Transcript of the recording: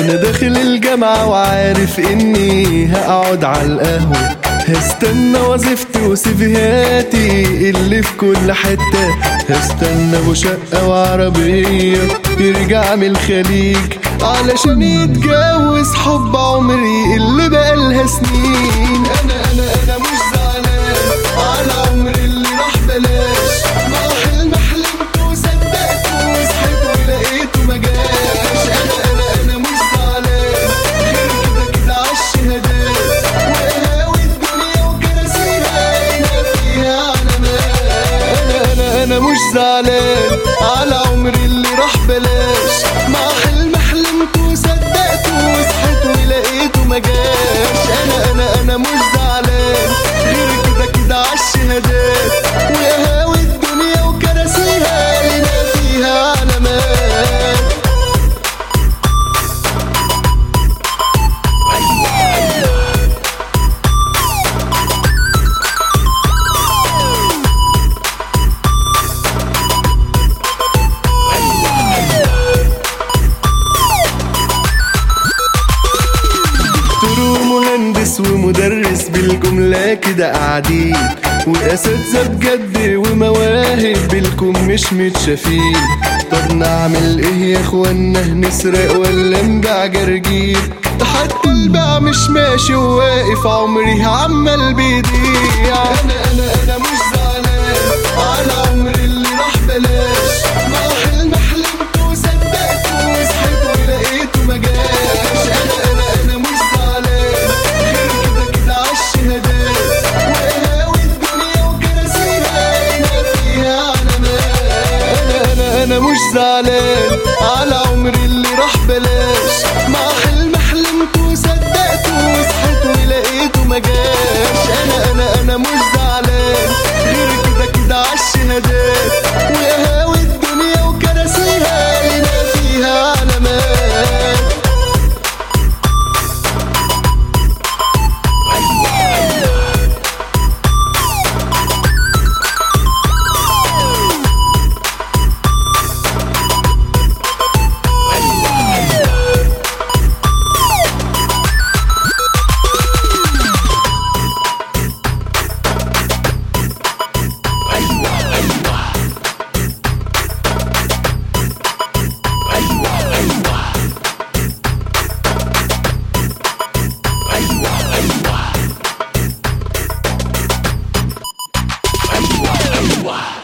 انا داخل الجامعة وعارف اني هقعد على القهوة هستنى وظيفتي وسيفيهاتي اللي في كل حتة هستنى ابو شقة وعربية يرجع من الخليج علشان يتجوز حب عمري اللي بقالها سنين انا انا انا مش زعلان على عمري اللي راح بلاش ما حلم حلمت وصدقت وصحيت ولقيته ما جاش انا انا انا مش زعلان غير كده كده عالشهادات وقهاوي الدنيا وكراسيها هنا فيها علامات انا انا انا مش زعلان على عمري اللي راح بلاش مع حلم حلمت وصدقت وصحيت ولقيته ما جاش انا انا انا مش زعلان غير كده كده عالشهادات وقهاوي الدنيا وكراسيها هنا فيها علامات دكتور ومهندس ومدرس بالجملة كده قاعدين وأساتذة بجد ومواهب بالكم مش متشافين طب نعمل ايه يا اخوانا نسرق ولا نبيع جرجير ده حتى البيع مش ماشي وواقف عمري عمال بيضيع انا انا انا مش زعلان على عمري اللي راح بلاش ما حلم حلمت وصدقت وصحيت ولقيته ما جاش انا انا انا مش زعلان غير كده كده عالشهادات وقهاوي الدنيا وكراسيها هنا فيها علامات انا انا انا مش زعلان على عمري اللي راح بلاش مع حلم حلمت وصدقت وصحيت ولقيته ما جاش انا انا انا مش زعلان غير كده كده عالشهادات وقهاوي الدنيا وكراسيها هنا فيها علامات ايوه ايوه